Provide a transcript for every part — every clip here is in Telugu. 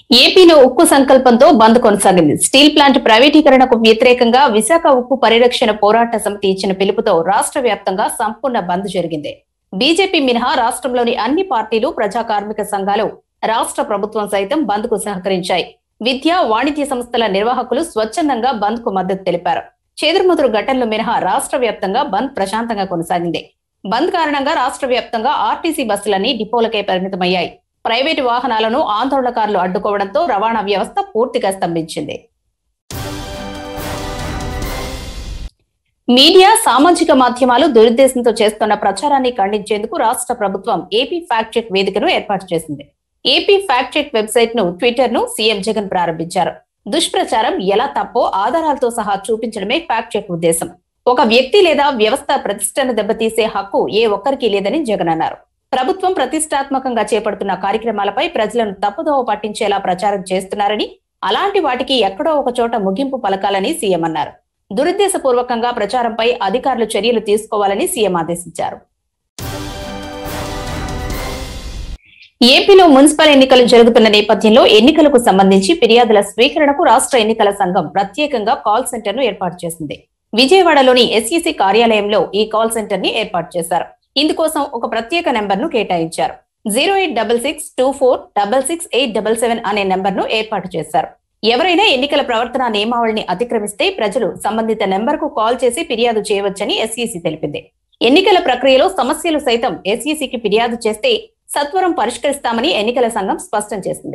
ఏపీలో ఉక్కు సంకల్పంతో బంద్ కొనసాగింది స్టీల్ ప్లాంట్ ప్రైవేటీకరణకు వ్యతిరేకంగా విశాఖ ఉక్కు పరిరక్షణ పోరాట సమితి ఇచ్చిన పిలుపుతో రాష్ట్ర వ్యాప్తంగా సంపూర్ణ బంద్ జరిగింది బీజేపీ మినహా రాష్ట్రంలోని అన్ని పార్టీలు ప్రజా కార్మిక సంఘాలు రాష్ట్ర ప్రభుత్వం సైతం బంద్ కు సహకరించాయి విద్యా వాణిజ్య సంస్థల నిర్వాహకులు స్వచ్ఛందంగా బంద్ కు మద్దతు తెలిపారు చెదురుముదురు ఘటనలు మినహా రాష్ట్ర వ్యాప్తంగా బంద్ ప్రశాంతంగా కొనసాగింది బంద్ కారణంగా రాష్ట్ర వ్యాప్తంగా ఆర్టీసీ బస్సులన్నీ డిపోలకే పరిమితమయ్యాయి ప్రైవేటు వాహనాలను ఆందోళనకారులు అడ్డుకోవడంతో రవాణా వ్యవస్థ పూర్తిగా స్తంభించింది మీడియా సామాజిక మాధ్యమాలు దురుద్దేశంతో చేస్తున్న ప్రచారాన్ని ఖండించేందుకు రాష్ట్ర ప్రభుత్వం ఏపీ ఫ్యాక్ట్ చెక్ వేదికను ఏర్పాటు చేసింది ఏపీ ఫ్యాక్ట్ చెక్ వెబ్సైట్ ను ట్విట్టర్ ను సీఎం జగన్ ప్రారంభించారు దుష్ప్రచారం ఎలా తప్పో ఆధారాలతో సహా చూపించడమే ఫ్యాక్ట్ చెక్ ఉద్దేశం ఒక వ్యక్తి లేదా వ్యవస్థ ప్రతిష్టను దెబ్బతీసే హక్కు ఏ ఒక్కరికి లేదని జగన్ అన్నారు ప్రభుత్వం ప్రతిష్టాత్మకంగా చేపడుతున్న కార్యక్రమాలపై ప్రజలను తప్పుదోవ పట్టించేలా ప్రచారం చేస్తున్నారని అలాంటి వాటికి ఎక్కడో ఒక చోట ముగింపు పలకాలని సీఎం అన్నారు దురుద్దేశపూర్వకంగా ప్రచారంపై అధికారులు చర్యలు తీసుకోవాలని సీఎం ఆదేశించారు ఏపీలో మున్సిపల్ ఎన్నికలు జరుగుతున్న నేపథ్యంలో ఎన్నికలకు సంబంధించి ఫిర్యాదుల స్వీకరణకు రాష్ట్ర ఎన్నికల సంఘం ప్రత్యేకంగా కాల్ సెంటర్ ను ఏర్పాటు చేసింది విజయవాడలోని ఎస్ఈసి కార్యాలయంలో ఈ కాల్ సెంటర్ ని ఏర్పాటు చేశారు ఇందుకోసం ఒక ప్రత్యేక నెంబర్ ను కేటాయించారు zero eight double six two four double six eight double seven అనే నెంబర్ ను ఏర్పాటు చేశారు ఎవరైనా ఎన్నికల ప్రవర్తన నియమావళిని అతిక్రమిస్తే ప్రజలు సంబంధిత నెంబర్ కు కాల్ చేసి ఫిర్యాదు చేయవచ్చని ఎస్ఈసి తెలిపింది ఎన్నికల ప్రక్రియలో సమస్యలు సైతం ఎస్ఈసికి ఫిర్యాదు చేస్తే సత్వరం పరిష్కరిస్తామని ఎన్నికల సంఘం స్పష్టం చేసింది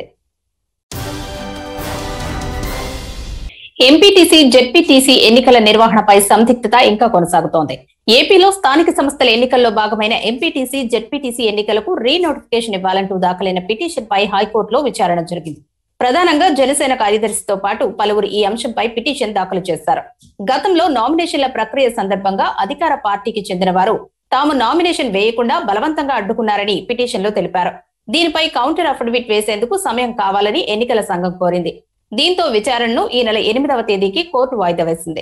ఎంపీటీసీ జెడ్పీటీసీ ఎన్నికల నిర్వహణపై సందిగ్ధత ఇంకా కొనసాగుతోంది ఏపీలో స్థానిక సంస్థల ఎన్నికల్లో భాగమైన ఎంపీటీసీ జెడ్పీటీసీ ఎన్నికలకు రీ నోటిఫికేషన్ ఇవ్వాలంటూ దాఖలైన పిటిషన్ పై హైకోర్టులో విచారణ జరిగింది ప్రధానంగా జనసేన కార్యదర్శితో పాటు పలువురు ఈ అంశంపై పిటిషన్ దాఖలు చేశారు గతంలో నామినేషన్ల ప్రక్రియ సందర్భంగా అధికార పార్టీకి చెందిన వారు తాము నామినేషన్ వేయకుండా బలవంతంగా అడ్డుకున్నారని పిటిషన్లో తెలిపారు దీనిపై కౌంటర్ అఫిడవిట్ వేసేందుకు సమయం కావాలని ఎన్నికల సంఘం కోరింది దీంతో విచారణను ఈ నెల ఎనిమిదవ తేదీకి కోర్టు వాయిదా వేసింది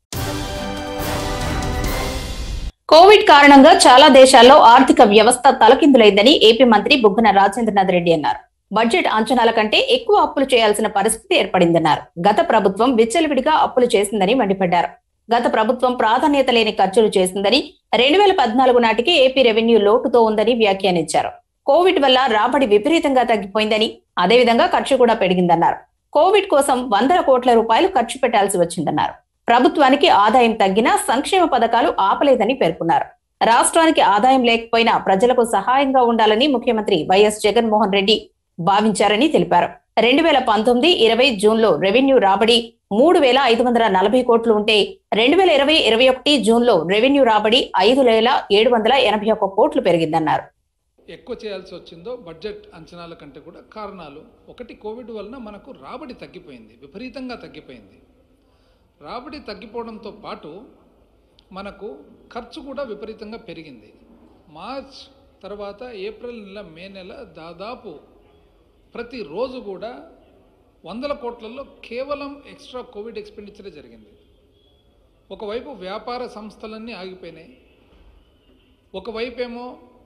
కోవిడ్ కారణంగా చాలా దేశాల్లో ఆర్థిక వ్యవస్థ తలకిందులైందని ఏపీ మంత్రి బుగ్గన రాజేంద్రనాథ్ రెడ్డి అన్నారు బడ్జెట్ అంచనాల కంటే ఎక్కువ అప్పులు చేయాల్సిన పరిస్థితి ఏర్పడిందన్నారు గత ప్రభుత్వం విచ్చలవిడిగా అప్పులు చేసిందని మండిపడ్డారు గత ప్రభుత్వం ప్రాధాన్యత లేని ఖర్చులు చేసిందని రెండు వేల పద్నాలుగు నాటికి ఏపీ రెవెన్యూ లోటుతో ఉందని వ్యాఖ్యానించారు కోవిడ్ వల్ల రాబడి విపరీతంగా తగ్గిపోయిందని అదేవిధంగా ఖర్చు కూడా పెరిగిందన్నారు కోవిడ్ కోసం వందల కోట్ల రూపాయలు ఖర్చు పెట్టాల్సి వచ్చిందన్నారు ప్రభుత్వానికి ఆదాయం తగ్గినా సంక్షేమ పథకాలు ఆపలేదని పేర్కొన్నారు రాష్ట్రానికి ఆదాయం లేకపోయినా ప్రజలకు సహాయంగా ఉండాలని ముఖ్యమంత్రి వైఎస్ జగన్మోహన్ రెడ్డి భావించారని తెలిపారు రెండు వేల పంతొమ్మిది ఇరవై జూన్లో రెవెన్యూ రాబడి మూడు వేల ఐదు వందల నలభై కోట్లు ఉంటే రెండు వేల ఇరవై ఇరవై ఒకటి జూన్లో రెవెన్యూ రాబడి ఐదు వేల ఏడు వందల ఎనభై ఒక్క కోట్లు పెరిగిందన్నారు ఎక్కువ చేయాల్సి వచ్చిందో బడ్జెట్ అంచనాల కంటే కూడా కారణాలు ఒకటి కోవిడ్ వలన మనకు రాబడి తగ్గిపోయింది విపరీతంగా తగ్గిపోయింది రాబడి తగ్గిపోవడంతో పాటు మనకు ఖర్చు కూడా విపరీతంగా పెరిగింది మార్చ్ తర్వాత ఏప్రిల్ నెల మే నెల దాదాపు ప్రతిరోజు కూడా వందల కోట్లలో కేవలం ఎక్స్ట్రా కోవిడ్ ఎక్స్పెండిచరే జరిగింది ఒకవైపు వ్యాపార సంస్థలన్నీ ఆగిపోయినాయి ఒకవైపు ఏమో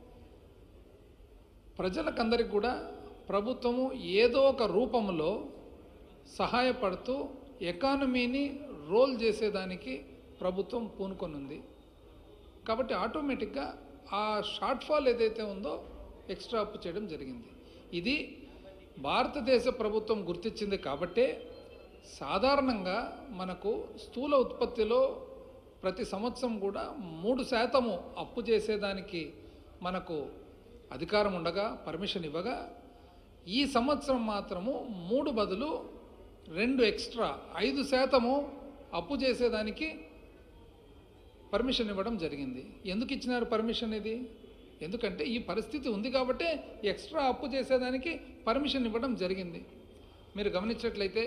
ప్రజలకందరికి కూడా ప్రభుత్వము ఏదో ఒక రూపంలో సహాయపడుతూ ఎకానమీని రోల్ చేసేదానికి ప్రభుత్వం పూనుకొనుంది కాబట్టి ఆటోమేటిక్గా ఆ షార్ట్ ఫాల్ ఏదైతే ఉందో ఎక్స్ట్రా అప్పు చేయడం జరిగింది ఇది భారతదేశ ప్రభుత్వం గుర్తించింది కాబట్టే సాధారణంగా మనకు స్థూల ఉత్పత్తిలో ప్రతి సంవత్సరం కూడా మూడు శాతము అప్పు చేసేదానికి మనకు అధికారం ఉండగా పర్మిషన్ ఇవ్వగా ఈ సంవత్సరం మాత్రము మూడు బదులు రెండు ఎక్స్ట్రా ఐదు శాతము అప్పు చేసేదానికి పర్మిషన్ ఇవ్వడం జరిగింది ఎందుకు ఇచ్చినారు పర్మిషన్ ఇది ఎందుకంటే ఈ పరిస్థితి ఉంది కాబట్టే ఎక్స్ట్రా అప్పు చేసేదానికి పర్మిషన్ ఇవ్వడం జరిగింది మీరు గమనించినట్లయితే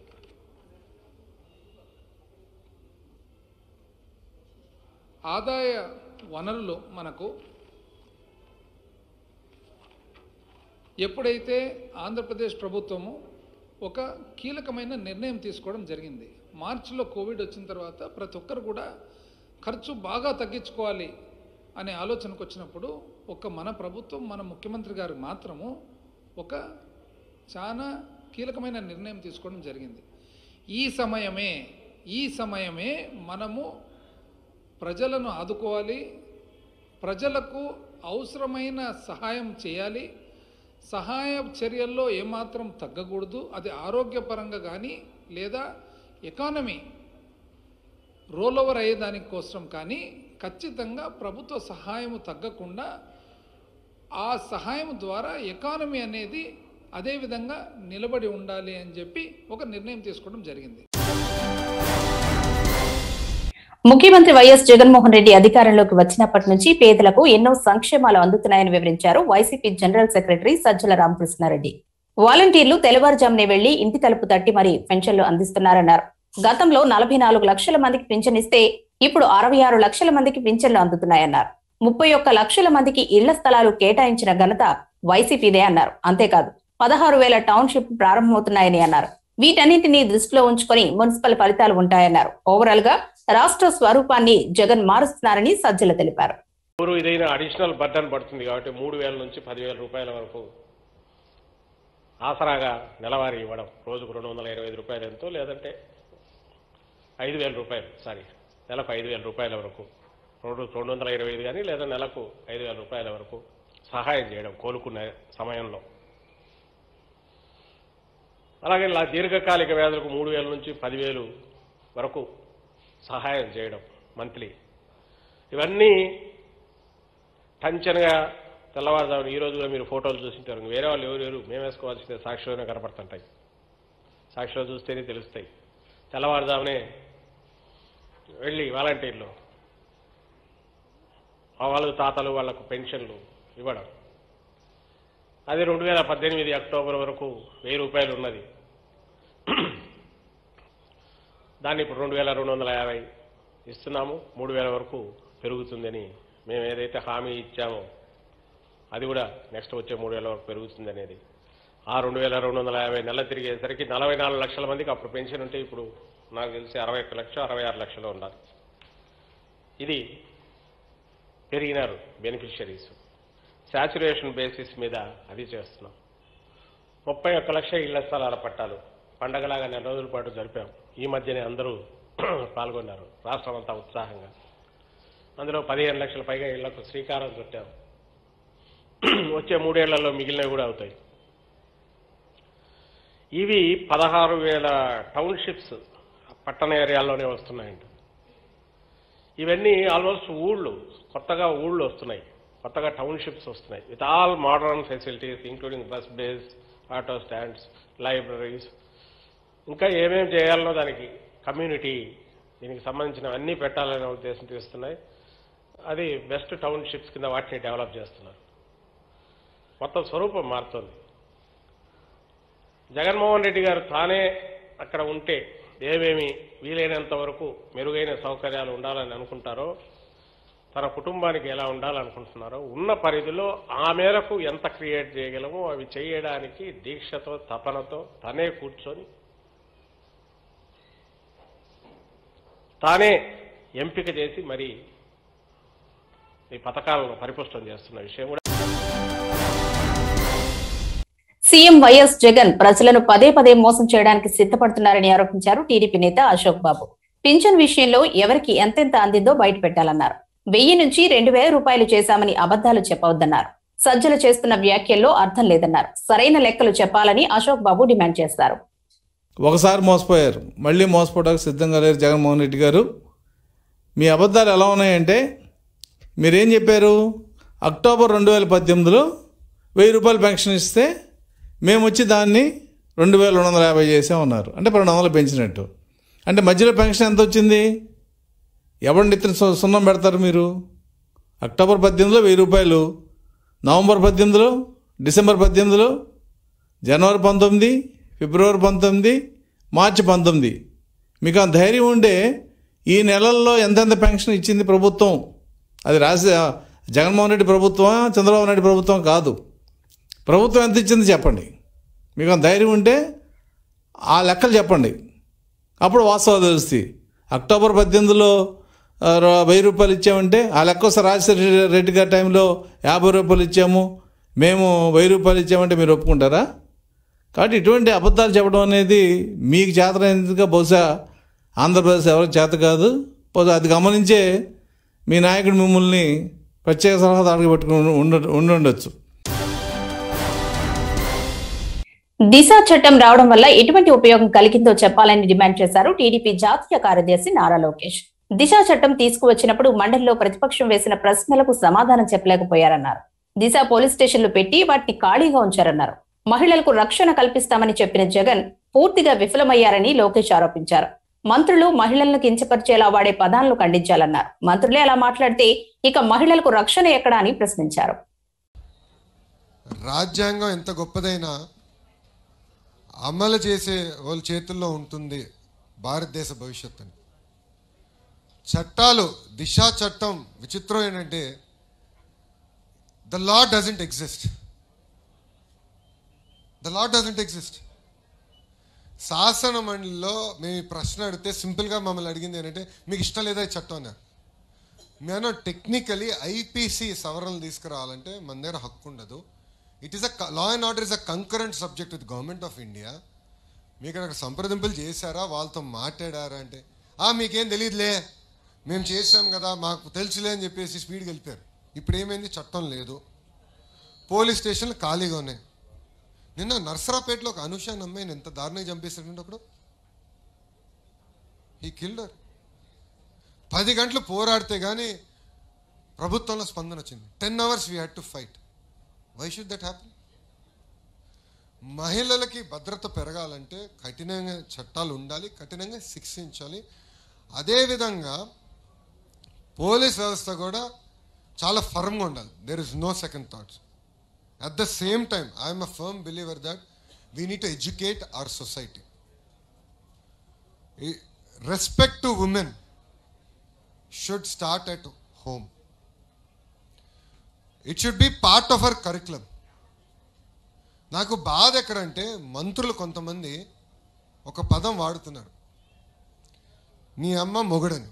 ఆదాయ వనరులు మనకు ఎప్పుడైతే ఆంధ్రప్రదేశ్ ప్రభుత్వము ఒక కీలకమైన నిర్ణయం తీసుకోవడం జరిగింది మార్చిలో కోవిడ్ వచ్చిన తర్వాత ప్రతి ఒక్కరు కూడా ఖర్చు బాగా తగ్గించుకోవాలి అనే ఆలోచనకు వచ్చినప్పుడు ఒక మన ప్రభుత్వం మన ముఖ్యమంత్రి గారు మాత్రము ఒక చాలా కీలకమైన నిర్ణయం తీసుకోవడం జరిగింది ఈ సమయమే ఈ సమయమే మనము ప్రజలను ఆదుకోవాలి ప్రజలకు అవసరమైన సహాయం చేయాలి సహాయ చర్యల్లో ఏమాత్రం తగ్గకూడదు అది ఆరోగ్యపరంగా కానీ లేదా ఎకానమీ రోల్ ఓవర్ అయ్యేదాని కోసం కానీ ఖచ్చితంగా ప్రభుత్వ సహాయం తగ్గకుండా ఆ సహాయం ద్వారా ఎకానమీ అనేది అదే విధంగా నిలబడి ఉండాలి అని చెప్పి ఒక నిర్ణయం తీసుకోవడం జరిగింది ముఖ్యమంత్రి వైఎస్ జగన్మోహన్ రెడ్డి అధికారంలోకి వచ్చినప్పటి నుంచి పేదలకు ఎన్నో సంక్షేమాలు అందుతున్నాయని వివరించారు YCP general secretary Sajjala Ramakrishna Reddy వాలంటీర్లు తెల్లవారుజామునే వెళ్లి ఇంటి తలుపు తట్టి మరి పెన్షన్లు అందిస్తున్నారన్నారు గతంలో నలభై నాలుగు లక్షల మందికి పింఛన్ ఇస్తే ఇప్పుడు అరవై ఆరు లక్షల మందికి పింఛన్లు అందుతున్నాయన్నారు ముప్పై ఒక్క లక్షల మందికి ఇళ్ల స్థలాలు కేటాయించిన ఘనత వైసీపీదే అన్నారు అంతేకాదు పదహారు వేల టౌన్షిప్ ప్రారంభమవుతున్నాయని అన్నారు వీటన్నింటినీ దృష్టిలో ఉంచుకొని మున్సిపల్ ఫలితాలు ఉంటాయన్నారు ఓవరాల్ గా రాష్ట్ర స్వరూపాన్ని జగన్ మారుస్తున్నారని సజ్జల తెలిపారు ఊరు ఇదైనా అడిషనల్ బర్డన్ పడుతుంది కాబట్టి మూడు వేల నుంచి పదివేల రూపాయల వరకు ఆసరాగా నెలవారీ ఇవ్వడం రోజుకు రెండు వందల ఇరవై ఐదు రూపాయలు ఎంతో లేదంటే ఐదు వేల రూపాయలు సారీ నెలకు ఐదు వేల రూపాయల వరకు రెండు రెండు వందల ఇరవై ఐదు కానీ లేదా నెలకు ఐదు వేల రూపాయల వరకు సహాయం చేయడం కోలుకునే సమయంలో అలాగే ఇలా దీర్ఘకాలిక వ్యాధులకు మూడు వేల నుంచి పదివేలు వరకు సహాయం చేయడం మంత్లీ ఇవన్నీ టంచనగా తెల్లవారుజామున ఈ రోజు కూడా మీరు ఫోటోలు చూసింటారు వేరే వాళ్ళు ఎవరు లేరు మేము వేసుకోవాల్సిందే సాక్షిలోనే కనపడుతుంటాయి సాక్షిలో చూస్తేనే తెలుస్తాయి తెల్లవారుజామునే వెళ్ళి వాలంటీర్లు ఆ వాళ్ళు తాతలు వాళ్లకు పెన్షన్లు ఇవ్వడం అది రెండు వేల పద్దెనిమిది అక్టోబర్ వరకు వెయ్యి రూపాయలు ఉన్నది దాన్ని ఇప్పుడు రెండు వేల రెండు వందల యాభై ఇస్తున్నాము మూడు వేల వరకు పెరుగుతుందని మేము ఏదైతే హామీ ఇచ్చామో అది కూడా నెక్స్ట్ వచ్చే మూడు వేల వరకు పెరుగుతుంది అనేది ఆ రెండు వేల రెండు వందల యాభై నెల తిరిగేసరికి నలభై నాలుగు లక్షల మందికి అప్పుడు పెన్షన్ ఉంటే ఇప్పుడు నాకు తెలిసి అరవై ఒక్క లక్ష అరవై ఆరు లక్షలు ఉండాలి ఇది పెరిగినారు బెనిఫిషరీస్ శాచురేషన్ బేసిస్ మీద అది చేస్తున్నాం ముప్పై ఒక్క లక్ష ఇళ్ల స్థలాల పట్టాలు పండగలాగా నెల రోజుల పాటు జరిపాం ఈ మధ్యనే అందరూ పాల్గొన్నారు రాష్ట్రం అంతా ఉత్సాహంగా అందులో పదిహేను లక్షల పైగా ఇళ్లకు శ్రీకారం చుట్టాం వచ్చే మూడేళ్లలో మిగిలినవి కూడా అవుతాయి ఇవి పదహారు వేల టౌన్షిప్స్ పట్టణ ఏరియాల్లోనే వస్తున్నాయండి ఇవన్నీ ఆల్మోస్ట్ ఊళ్ళు కొత్తగా ఊళ్ళు వస్తున్నాయి కొత్తగా టౌన్షిప్స్ వస్తున్నాయి with all modern facilities including bus bays auto stands libraries ఇంకా ఏమేమి చేయాలనో దానికి కమ్యూనిటీ దీనికి సంబంధించినవన్నీ పెట్టాలనే ఉద్దేశం తీస్తున్నాయి అది బెస్ట్ టౌన్షిప్స్ కింద వాటిని డెవలప్ చేస్తున్నారు మొత్తం స్వరూపం మారుతుంది జగన్మోహన్ రెడ్డి గారు తానే అక్కడ ఉంటే ఏమేమి వీలైనంత వరకు మెరుగైన సౌకర్యాలు ఉండాలని అనుకుంటారో తన కుటుంబానికి ఎలా ఉండాలనుకుంటున్నారో ఉన్న పరిధిలో ఆ మేరకు ఎంత క్రియేట్ చేయగలమో అవి చేయడానికి దీక్షతో తపనతో తనే కూర్చొని తానే ఎంపిక చేసి మరి ఈ పథకాలను పరిపుష్టం చేస్తున్న విషయం కూడా సీఎం వైఎస్ జగన్ ప్రజలను పదే పదే మోసం చేయడానికి సిద్ధపడుతున్నారని ఆరోపించారు టీడీపీ నేత అశోక్ బాబు పింఛన్ విషయంలో ఎవరికి ఎంతెంత అందిందో బయట పెట్టాలన్నారు వెయ్యి నుంచి రెండు వేల రూపాయలు చేశామని అబద్దాలు చెప్పవద్దన్నారు సజ్జలు చేస్తున్న వ్యాఖ్యల్లో అర్థం లేదన్నారు సరైన లెక్కలు చెప్పాలని అశోక్ బాబు డిమాండ్ చేస్తారు ఒకసారి మోసపోయారు మళ్ళీ మోసపోవడానికి సిద్ధంగా లేరు జగన్మోహన్ రెడ్డి గారు మీ అబద్ధాలు ఎలా ఉన్నాయంటే మీరేం చెప్పారు అక్టోబర్ రెండు వేల పద్దెనిమిదిలో వెయ్యి రూపాయలు పెన్షన్ ఇస్తే మేము వచ్చి దాన్ని రెండు వేల రెండు వందల యాభై చేసామన్నారు అంటే రెండు వందలు పెంచినట్టు అంటే మధ్యలో పెన్షన్ ఎంత వచ్చింది ఎవరిని ఇతను సు- సున్నం పెడతారు మీరు అక్టోబర్ పద్దెనిమిదిలో వెయ్యి రూపాయలు నవంబర్ పద్దెనిమిదిలో డిసెంబర్ పద్దెనిమిదిలో జనవరి పంతొమ్మిది ఫిబ్రవరి పంతొమ్మిది మార్చి పంతొమ్మిది మీకు ఆ ధైర్యం ఉంటే ఈ నెలల్లో ఎంతెంత పెన్షన్ ఇచ్చింది ప్రభుత్వం అది రాసి జగన్మోహన్ రెడ్డి ప్రభుత్వం చంద్రబాబు నాయుడు ప్రభుత్వం కాదు ప్రభుత్వం ఎంత ఇచ్చింది చెప్పండి మీకు ఆ ధైర్యం ఉంటే ఆ లెక్కలు చెప్పండి అప్పుడు వాస్తవాలు తెలుస్తాయి అక్టోబర్ పద్దెనిమిదిలో ఆ, ర- వెయ్యి రూపాయలు ఇచ్చామంటే ఆ లెక్క వస్తే రాజశేఖర రెడ్డి గారి టైంలో యాభై రూపాయలు ఇచ్చాము మేము వెయ్యి రూపాయలు ఇచ్చామంటే మీరు ఒప్పుకుంటారా కాబట్టి ఇటువంటి అబద్ధాలు చెప్పడం అనేది మీకు చేతనైనదిగా బహుశా ఆంధ్రప్రదేశ్ ఎవరికి చేత కాదు బహుశా అది గమనించే మీ నాయకుడు మిమ్మల్ని ప్రత్యేక సలహా అడిగి పెట్టుకుని ఉండ ఉండుండొచ్చు దిశ చట్టం రావడం వల్ల ఎటువంటి ఉపయోగం కలిగిందో చెప్పాలని డిమాండ్ చేశారు టీడీపీ జాతీయ కార్యదర్శి నారా లోకేష్ దిశ చట్టం తీసుకువచ్చినప్పుడు మండలిలో ప్రతిపక్షం వేసిన ప్రశ్నలకు సమాధానం చెప్పలేకపోయారన్నారు దిశ పోలీస్ స్టేషన్లు పెట్టి వాటిని ఖాళీగా ఉంచారన్నారు మహిళలకు రక్షణ కల్పిస్తామని చెప్పిన జగన్ పూర్తిగా విఫలమయ్యారని లోకేష్ ఆరోపించారు మంత్రులు మహిళలను కించపరిచేలా వాడే పదాలను ఖండించాలన్నారు మంత్రులే అలా మాట్లాడితే ఇక మహిళలకు రక్షణ ఎక్కడా అని ప్రశ్నించారు రాజ్యాంగం ఎంత గొప్పదైనా అమలు చేసే వాళ్ళ చేతుల్లో ఉంటుంది భారతదేశ భవిష్యత్తు అని చట్టాలు దిశా చట్టం విచిత్రం ఏంటంటే the law doesn't exist the law doesn't exist శాసన మండలిలో మేము ఈ ప్రశ్న అడిగితే సింపుల్గా మమ్మల్ని అడిగింది ఏంటంటే మీకు ఇష్టం లేదా ఈ చట్టం అన్నారు మేము టెక్నికలీ ఐపీసీ సవరణలు తీసుకురావాలంటే మన దగ్గర హక్కు ఉండదు it is a law and order is a concurrent subject with government of India మీకు అక్కడ సంప్రదింపులు చేశారా వాళ్ళతో మాట్లాడారా అంటే ఆ మీకేం తెలియదులే మేము చేసాం కదా మాకు తెలుసులే అని చెప్పేసి స్పీడ్కి వెళ్ళిపోయారు ఇప్పుడు ఏమైంది చట్టం లేదు పోలీస్ స్టేషన్లు ఖాళీగా ఉన్నాయి నిన్న నర్సరాపేటలో ఒక అనుష నమ్మాయిని ఎంత దారుణంగా చంపేశాడంటే అప్పుడు ఈ కిల్డర్ పది గంటలు పోరాడితే కానీ ప్రభుత్వంలో స్పందన వచ్చింది ten hours we had to fight why should that happen మహిళలకి భద్రత పెరగాలంటే కఠినంగా చట్టాలు ఉండాలి కఠినంగా శిక్షించాలి అదేవిధంగా పోలీస్ వ్యవస్థ కూడా చాలా ఫర్మ్గా ఉండాలి there is no second thoughts at the same time I'm a firm believer that we need to educate our society respect to women should start at home it should be part of our curriculum నాకు బాధ ఎక్కడంటే మంత్రులు కొంతమంది ఒక పదం వాడుతున్నారు నీ అమ్మ మొగుడని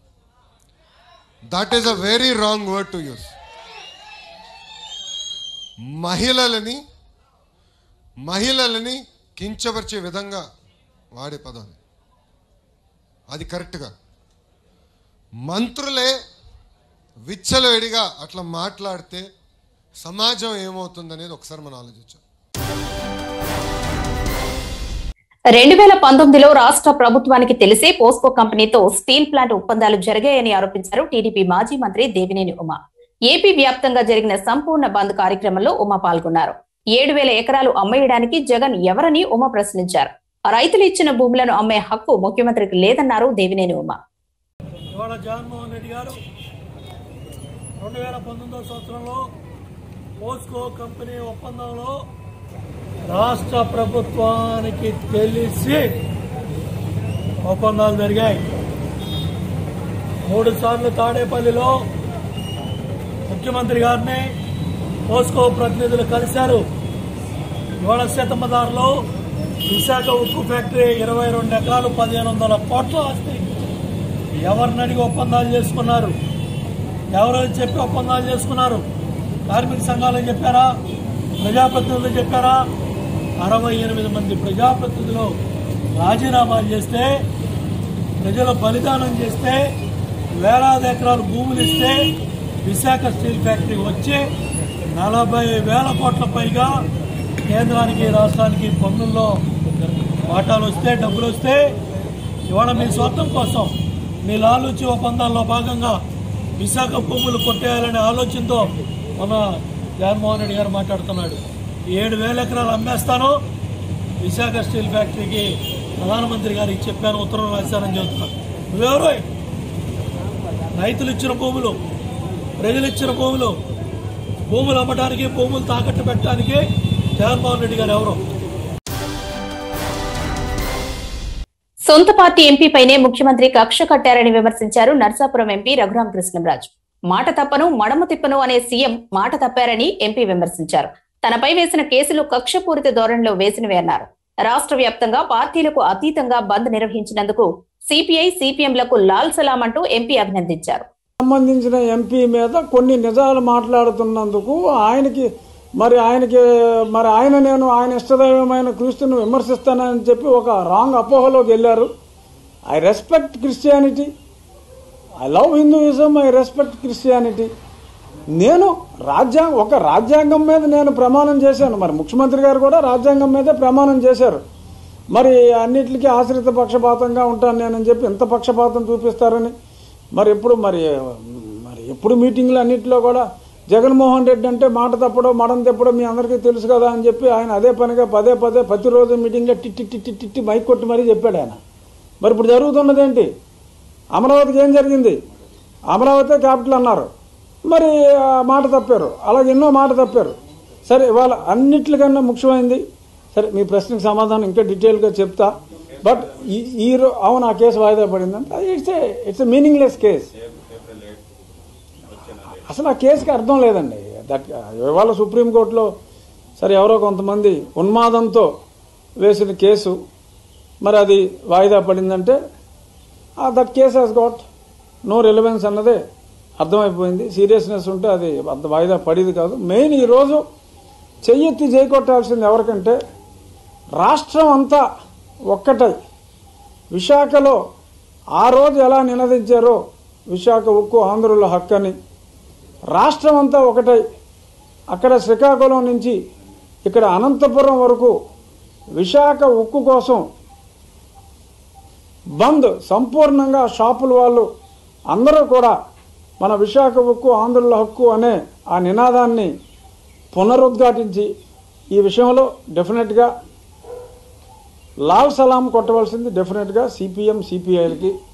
that is a very wrong word to use మహిళలని మహిళలని కించపరిచే విధంగా వాడే పదం అది. అది కరెక్ట్గా మంత్రులే విచ్చలవిడిగా అట్లా మాట్లాడితే సమాజం ఏమవుతుందనేది ఒకసారి మనం ఆలోచించాం రెండు వేల పంతొమ్మిదిలో రాష్ట్ర ప్రభుత్వానికి తెలిసే పోస్కో కంపెనీతో స్టీల్ ప్లాంట్ ఒప్పందాలు జరిగాయని ఆరోపించారు టీడీపీ మాజీ మంత్రి దేవినేని ఉమ ఏపీ వ్యాప్తంగా జరిగిన సంపూర్ణ బంద్ కార్యక్రమంలో ఉమ పాల్గొన్నారు ఏడు వేల ఎకరాలు అమ్మేయడానికి జగన్ ఎవరని ఉమ ప్రశ్నించారు రైతులు ఇచ్చిన భూములను అమ్మే హక్కు ముఖ్యమంత్రికి లేదన్నారు దేవినేని ఉమ ఇవాళ జగన్మోహన్ రెడ్డి గారు రెండు వేల పంతొమ్మిదో సంవత్సరంలో పోస్కో కంపెనీ ఒప్పందంలో రాష్ట్ర ప్రభుత్వానికి తెలిసి ఒప్పందాలు జరిగాయి మూడు సార్లు తాడేపల్లిలో ముఖ్యమంత్రి గారిని పోస్కో ప్రతినిధులు కలిశారు ఇవాళ సీతమ్మదారులో విశాఖ ఉక్కు ఫ్యాక్టరీ ఇరవై రెండు ఎకరాలు పదిహేను వందల కోట్ల ఆస్తి ఎవరిని అడిగి ఒప్పందాలు చేసుకున్నారు ఎవరని చెప్పి ఒప్పందాలు చేసుకున్నారు కార్మిక సంఘాలు చెప్పారా ప్రజాప్రతినిధులు చెప్పారా అరవై ఎనిమిది మంది ప్రజాప్రతినిధులు రాజీనామాలు చేస్తే ప్రజలు బలిదానం చేస్తే వేలాది ఎకరాలు భూములు ఇస్తే విశాఖ స్టీల్ ఫ్యాక్టరీ వచ్చి నలభై వేల కోట్ల పైగా కేంద్రానికి రాష్ట్రానికి పన్నుల్లో వాటాలు వస్తే డబ్బులు వస్తే ఇవాళ మీ స్వార్థం కోసం మీ లాలూచి ఒప్పందాల్లో భాగంగా విశాఖ భూములు కొట్టేయాలనే ఆలోచనతో మన జగన్మోహన్ రెడ్డి గారు మాట్లాడుతున్నాడు ఏడు వేల ఎకరాలు అమ్మేస్తాను విశాఖ స్టీల్ ఫ్యాక్టరీకి ప్రధానమంత్రి గారికి చెప్పాను ఉత్తరం రాశానని చెబుతున్నాను నువ్వెవరు రైతులు ఇచ్చిన భూములు ప్రజలు ఇచ్చిన భూములు భూములు అమ్మడానికి భూములు తాకట్టు పెట్టడానికి జగన్మోహన్ రెడ్డి గారు ఎవరు సొంత పార్టీ ఎంపీపైనే ముఖ్యమంత్రి కక్ష కట్టారని విమర్శించారు నర్సాపురం ఎంపీ రఘురాం కృష్ణంరాజు మాట తప్పను మడమ తిప్పను అనే సీఎం మాట తప్పారని ఎంపీ విమర్శించారు తనపై వేసిన కేసులు కక్షపూరిత ధోరణిలో వేసినవే అన్నారు రాష్ట్ర వ్యాప్తంగా పార్టీలకు అతీతంగా బంద్ నిర్వహించినందుకు సిపిఐ సిపిఎంలకు లాల్ సలాం అంటూ ఎంపీ అభినందించారు సంబంధించిన ఎంపీ మీద కొన్ని నిజాలు మాట్లాడుతున్నందుకు ఆయనకి మరి ఆయనకి మరి ఆయన నేను ఆయన ఇష్టదైవమైన క్రీస్తుని విమర్శిస్తానని చెప్పి ఒక రాంగ్ అపోహలోకి వెళ్ళారు I respect Christianity I love Hinduism I respect Christianity నేను రాజ్యాంగం ఒక రాజ్యాంగం మీద నేను ప్రమాణం చేశాను మరి ముఖ్యమంత్రి గారు కూడా రాజ్యాంగం మీదే ప్రమాణం చేశారు మరి అన్నిటికీ ఆశ్రిత పక్షపాతంగా ఉంటాను నేనని చెప్పి ఎంత పక్షపాతం చూపిస్తారని మరి ఎప్పుడు మరి మరి ఎప్పుడు మీటింగ్లు అన్నింటిలో కూడా జగన్మోహన్ రెడ్డి అంటే మాట తప్పడో మడం తప్పడో మీ అందరికీ తెలుసు కదా అని చెప్పి ఆయన అదే పనిగా పదే పదే ప్రతిరోజు మీటింగ్లో టిట్టి టిట్టి టిట్టి మైక్ కొట్టి మరీ చెప్పాడు ఆయన మరి ఇప్పుడు జరుగుతున్నది ఏంటి అమరావతికి ఏం జరిగింది అమరావతి క్యాపిటల్ అన్నారు మరి ఆ మాట తప్పారు అలాగే ఎన్నో మాట తప్పారు సరే ఇవాళ అన్నిట్లకన్నా ముఖ్యమైనది సరే మీ ప్రశ్నకు సమాధానం ఇంకా డీటెయిల్గా చెప్తా బట్ ఈ ఈ రో- అవును ఆ కేసు వాయిదా పడిందంటే it's a it's a meaningless case అసలు ఆ కేసుకి అర్థం లేదండి దట్ ఇవాళ సుప్రీంకోర్టులో సరే ఎవరో కొంతమంది ఉన్మాదంతో వేసిన కేసు మరి అది వాయిదా పడిందంటే that case has got no relevance అన్నదే అర్థమైపోయింది సీరియస్నెస్ ఉంటే అది అంత వాయిదా పడేది కాదు మెయిన్ ఈరోజు చెయ్యెత్తి చేకొట్టాల్సింది ఎవరికంటే రాష్ట్రం అంతా ఒక్కటై విశాఖలో ఆ రోజు ఎలా నినదించారో విశాఖ ఉక్కు ఆంధ్రుల హక్కని రాష్ట్రం అంతా ఒకటై అక్కడ శ్రీకాకుళం నుంచి ఇక్కడ అనంతపురం వరకు విశాఖ ఉక్కు కోసం బంద్ సంపూర్ణంగా షాపుల వాళ్ళు అందరూ కూడా మన విశాఖ ఉక్కు ఆంధ్రుల హక్కు అనే ఆ నినాదాన్ని పునరుద్ఘాటించి ఈ విషయంలో డెఫినెట్గా లాల్ సలాం కొట్టవలసింది డెఫినెట్గా సిపిఎం సిపిఐలకి